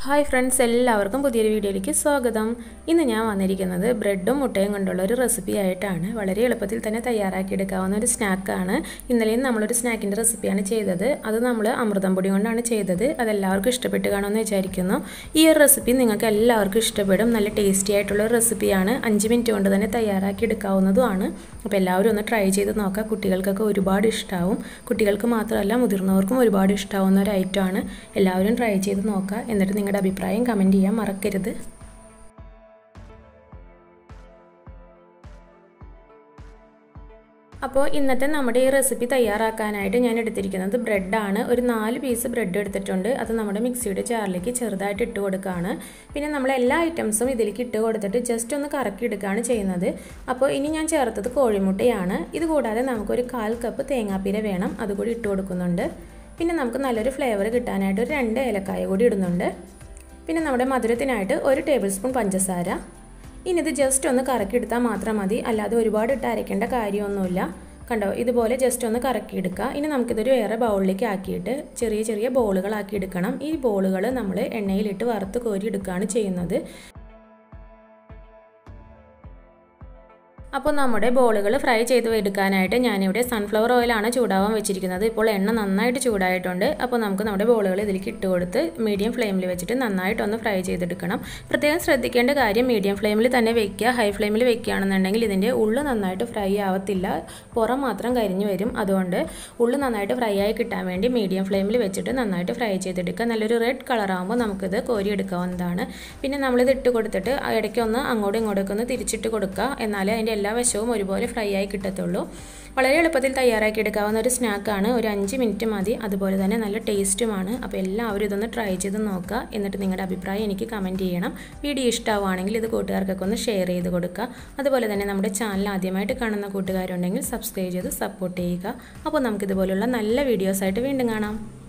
hi friends എല്ലാവർക്കും പുതിയൊരു വീഡിയോയിലേക്ക് സ്വാഗതം ഇന്ന് ഞാൻ വന്നിരിക്കുന്നത് ബ്രെഡും മുട്ടയും കൊണ്ടുള്ള ഒരു റെസിപ്പി ആയിട്ടാണ് വളരെ എളുപ്പത്തിൽ തന്നെ തയ്യാറാക്കിയെടുക്കാവുന്ന ഒരു സ്നാക്കാണ് ഇന്നലെയും നമ്മളൊരു സ്നാക്കിൻ്റെ റെസിപ്പിയാണ് ചെയ്തത് അത് നമ്മൾ അമൃതം പൊടി കൊണ്ടാണ് ചെയ്തത് അതെല്ലാവർക്കും ഇഷ്ടപ്പെട്ട് കാണുമെന്ന് വിചാരിക്കുന്നു ഈ ഒരു റെസിപ്പി നിങ്ങൾക്ക് എല്ലാവർക്കും ഇഷ്ടപ്പെടും നല്ല ടേസ്റ്റി ആയിട്ടുള്ള ഒരു റെസിപ്പിയാണ് അഞ്ച് മിനിറ്റ് കൊണ്ട് തന്നെ തയ്യാറാക്കി എടുക്കാവുന്നതുമാണ് അപ്പോൾ എല്ലാവരും ഒന്ന് ട്രൈ ചെയ്ത് നോക്കുക കുട്ടികൾക്കൊക്കെ ഒരുപാട് ഇഷ്ടമാവും കുട്ടികൾക്ക് മാത്രമല്ല മുതിർന്നവർക്കും ഒരുപാട് ഇഷ്ടമാവുന്ന ഒരു ഐറ്റമാണ് എല്ലാവരും ട്രൈ ചെയ്ത് നോക്കുക എന്നിട്ട് നിങ്ങളുടെ അഭിപ്രായം കമൻറ്റ് ചെയ്യാൻ മറക്കരുത് അപ്പോൾ ഇന്നത്തെ നമ്മുടെ ഈ റെസിപ്പി തയ്യാറാക്കാനായിട്ട് ഞാൻ എടുത്തിരിക്കുന്നത് ബ്രെഡാണ് ഒരു നാല് പീസ് ബ്രെഡ് എടുത്തിട്ടുണ്ട് അത് നമ്മുടെ മിക്സിയുടെ ജാറിലേക്ക് ചെറുതായിട്ട് ഇട്ട് കൊടുക്കുകയാണ് പിന്നെ നമ്മൾ എല്ലാ ഐറ്റംസും ഇതിലേക്ക് ഇട്ട് കൊടുത്തിട്ട് ജസ്റ്റ് ഒന്ന് കറക്കി എടുക്കുകയാണ് ചെയ്യുന്നത് അപ്പോൾ ഇനി ഞാൻ ചേർത്തത് കോഴിമുട്ടയാണ് ഇത് കൂടാതെ നമുക്കൊരു കാൽ കപ്പ് തേങ്ങാപ്പീര വേണം അതുകൂടി ഇട്ട് കൊടുക്കുന്നുണ്ട് പിന്നെ നമുക്ക് നല്ലൊരു ഫ്ലേവർ കിട്ടാനായിട്ട് ഒരു രണ്ട് ഏലക്കായ കൂടി ഇടുന്നുണ്ട് പിന്നെ നമ്മുടെ മധുരത്തിനായിട്ട് ഒരു ടേബിൾ സ്പൂൺ പഞ്ചസാര ഇനി ഇത് ജസ്റ്റ് ഒന്ന് കറക്കിയെടുത്താൽ മാത്രം മതി അല്ലാതെ ഒരുപാട് ഇട്ട് അരയ്ക്കേണ്ട കാര്യമൊന്നുമില്ല കണ്ടോ ഇതുപോലെ ജസ്റ്റ് ഒന്ന് കറക്കിയെടുക്കുക ഇനി നമുക്കിതൊരു വേറെ ബൗളിലേക്ക് ആക്കിയിട്ട് ചെറിയ ചെറിയ ബോളുകളാക്കി എടുക്കണം ഈ ബോളുകൾ നമ്മൾ എണ്ണയിലിട്ട് വറുത്ത് കോരി എടുക്കുകയാണ് ചെയ്യുന്നത് അപ്പോൾ നമ്മുടെ ബോളുകൾ ഫ്രൈ ചെയ്ത് എടുക്കാനായിട്ട് ഞാനിവിടെ സൺഫ്ലവർ ഓയിലാണ് ചൂടാവാൻ വെച്ചിരിക്കുന്നത് ഇപ്പോൾ എണ്ണ നന്നായിട്ട് ചൂടായിട്ടുണ്ട് അപ്പോൾ നമുക്ക് നമ്മുടെ ബോളുകൾ ഇതിലേക്ക് ഇട്ട് കൊടുത്ത് മീഡിയം ഫ്ലെയിമിൽ വെച്ചിട്ട് നന്നായിട്ടൊന്ന് ഫ്രൈ ചെയ്തെടുക്കണം പ്രത്യേകം ശ്രദ്ധിക്കേണ്ട കാര്യം മീഡിയം ഫ്ലെയിമിൽ തന്നെ വെക്കുക ഹൈ ഫ്ലെയിമിൽ വെക്കുകയാണെന്നുണ്ടെങ്കിൽ ഇതിൻ്റെ ഉള്ളു നന്നായിട്ട് ഫ്രൈ ആവത്തില്ല പുറം മാത്രം കരിഞ്ഞു വരും അതുകൊണ്ട് ഉള്ളു നന്നായിട്ട് ഫ്രൈ ആയി കിട്ടാൻ വേണ്ടി മീഡിയം ഫ്ലെയിമിൽ വെച്ചിട്ട് നന്നായിട്ട് ഫ്രൈ ചെയ്തെടുക്കുക നല്ലൊരു റെഡ് കളറാകുമ്പോൾ നമുക്കിത് കോരി എടുക്കാവുന്നതാണ് പിന്നെ നമ്മളിത് ഇട്ട് കൊടുത്തിട്ട് ഇടയ്ക്കൊന്ന് അങ്ങോട്ടും ഇങ്ങോട്ടൊക്കെ ഒന്ന് തിരിച്ചിട്ട് കൊടുക്കുക എന്നാലേ അതിൻ്റെ എല്ലാ വശവും ഒരുപോലെ ഫ്രൈ ആയി കിട്ടത്തുള്ളൂ വളരെ എളുപ്പത്തിൽ തയ്യാറാക്കി എടുക്കാവുന്ന ഒരു സ്നാക്കാണ് ഒരു അഞ്ച് മിനിറ്റ് മതി അതുപോലെ തന്നെ നല്ല ടേസ്റ്റുമാണ് അപ്പോൾ എല്ലാവരും ഇതൊന്ന് ട്രൈ ചെയ്ത് നോക്കുക എന്നിട്ട് നിങ്ങളുടെ അഭിപ്രായം എനിക്ക് കമൻറ്റ് ചെയ്യണം വീഡിയോ ഇഷ്ടമാവുകയാണെങ്കിൽ ഇത് കൂട്ടുകാർക്കൊക്കെ ഒന്ന് ഷെയർ ചെയ്ത് കൊടുക്കുക അതുപോലെ തന്നെ നമ്മുടെ ചാനൽ ആദ്യമായിട്ട് കാണുന്ന കൂട്ടുകാരുണ്ടെങ്കിൽ സബ്സ്ക്രൈബ് ചെയ്ത് സപ്പോർട്ട് ചെയ്യുക അപ്പോൾ നമുക്കിതുപോലുള്ള നല്ല വീഡിയോസായിട്ട് വീണ്ടും കാണാം